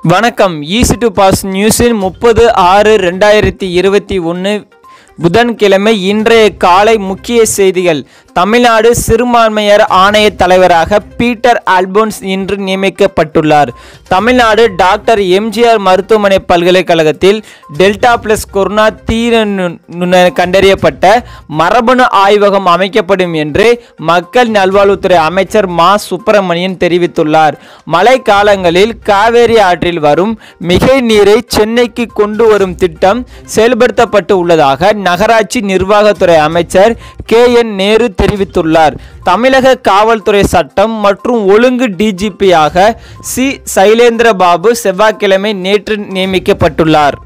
வணக்கம் easy to pass நியூஸின் முப்பது ஆறு ரெண்டாயிரத்தி இருபத்தி ஒன்று புதன்கிழமை இன்றைய காலை முக்கிய செய்திகள் தமிழ்நாடு சிறுபான்மையர் ஆணைய தலைவராக பீட்டர் அல்போன்ஸ் இன்று நியமிக்கப்பட்டுள்ளார் தமிழ்நாடு டாக்டர் எம்ஜிஆர் மருத்துவமனை பல்கலைக்கழகத்தில் டெல்டா பிளஸ் கொரோனா தீர நு- நு- கண்டறியப்பட்ட மரபணு ஆய்வகம் அமைக்கப்படும் என்று மக்கள் நல்வாழ்வுத்துறை அமைச்சர் மா சுப்பிரமணியன் தெரிவித்துள்ளார் மழை காலங்களில் காவேரி ஆற்றில் வரும் மிகை நீரை சென்னைக்கு கொண்டு வரும் திட்டம் செயல்படுத்தப்பட்டு உள்ளதாக நகராட்சி நிர்வாகத்துறை அமைச்சர் கே என் நேரு தெரிவித்துள்ளார் தமிழக காவல்துறை சட்டம் மற்றும் ஒழுங்கு டிஜிபியாக சி சைலேந்திர பாபு செவ்வாய்க்கிழமை நேற்று நியமிக்கப்பட்டுள்ளார்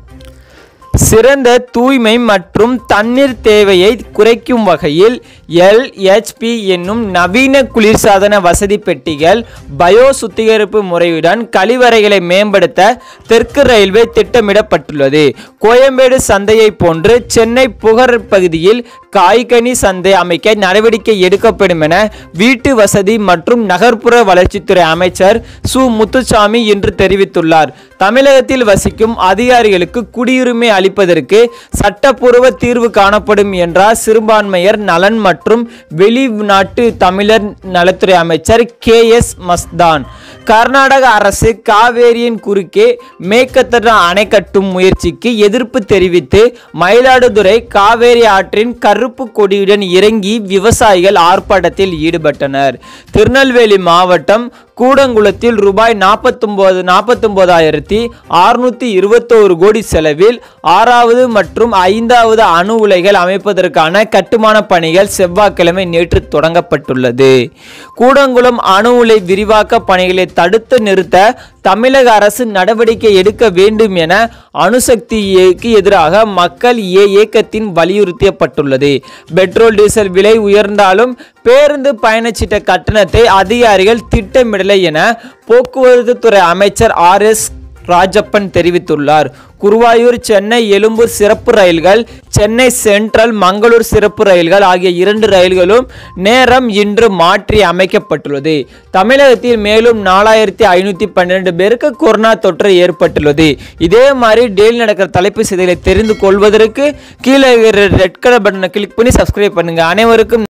சிறந்த தூய்மை மற்றும் தண்ணீர் தேவையை குறைக்கும் வகையில் எல்ஹெச்பி என்னும் நவீன குளிர்சாதன வசதி பெட்டிகள் பயோ சுத்திகரிப்பு முறையுடன் கழிவறைகளை மேம்படுத்த தெற்கு ரயில்வே திட்டமிடப்பட்டுள்ளது கோயம்பேடு சந்தையை போன்று சென்னை புகர் பகுதியில் காய்கனி சந்தை அமைக்க நடவடிக்கை எடுக்கப்படும் என வீட்டு வசதி மற்றும் நகர்ப்புற வளர்ச்சித்துறை அமைச்சர் சு முத்துசாமி இன்று தெரிவித்துள்ளார் தமிழகத்தில் வசிக்கும் அதிகாரிகளுக்கு குடியுரிமை அளிப்பதற்கு சட்டப்பூர்வ தீர்வு காணப்படும் என்றார் சிறுபான்மையர் நலன் மற்றும் வெளிநாட்டு தமிழர் நலத்துறை அமைச்சர் கே எஸ் மஸ்தான் கர்நாடக அரசு காவேரியின் குறுக்கே மேக்கத்தட அணை கட்டும் முயற்சிக்கு எதிர்ப்பு தெரிவித்து மயிலாடுதுறை காவேரி ஆற்றின் கருப்பு கொடியுடன் இறங்கி விவசாயிகள் ஆர்ப்பாட்டத்தில் ஈடுபட்டனர் திருநெல்வேலி மாவட்டம் கூடங்குளத்தில் ரூபாய் நாற்பத்தொம்போது நாற்பத்தொம்போதாயிரத்தி அறுநூத்தி இருபத்தோரு கோடி செலவில் ஆறாவது மற்றும் ஐந்தாவது அணு உலைகள் அமைப்பதற்கான கட்டுமான பணிகள் செவ்வாய்க்கிழமை நேற்று தொடங்கப்பட்டுள்ளது கூடங்குளம் அணு உலை விரிவாக்க பணிகளை தடுத்து நிறுத்த தமிழக அரசு நடவடிக்கை எடுக்க வேண்டும் என அணுசக்திக்கு எதிராக மக்கள் ஏ இயக்கத்தின் வலியுறுத்தப்பட்டுள்ளது பெட்ரோல் டீசல் விலை உயர்ந்தாலும் பேருந்து பயணச்சீட்ட கட்டணத்தை அதிகாரிகள் திட்டமிடலை என போக்குவரத்து துறை அமைச்சர் ஆர் எஸ் ராஜப்பன் தெரிவித்துள்ளார் குருவாயூர் சென்னை எழும்பூர் சிறப்பு ரயில்கள் சென்னை சென்ட்ரல் மங்களூர் சிறப்பு ரயில்கள் ஆகிய இரண்டு ரயில்களும் நேரம் இன்று மாற்றி அமைக்கப்பட்டுள்ளது தமிழகத்தில் மேலும் நாலாயிரத்தி ஐநூற்றி பன்னிரெண்டு பேருக்கு கொரோனா தொற்று ஏற்பட்டுள்ளது இதே மாதிரி டெய்லி நடக்கிற தலைப்பு செய்திகளை தெரிந்து கொள்வதற்கு கீழே ரெட் கலர் பட்டனை கிளிக் பண்ணி சப்ஸ்கிரைப் பண்ணுங்க அனைவருக்கும்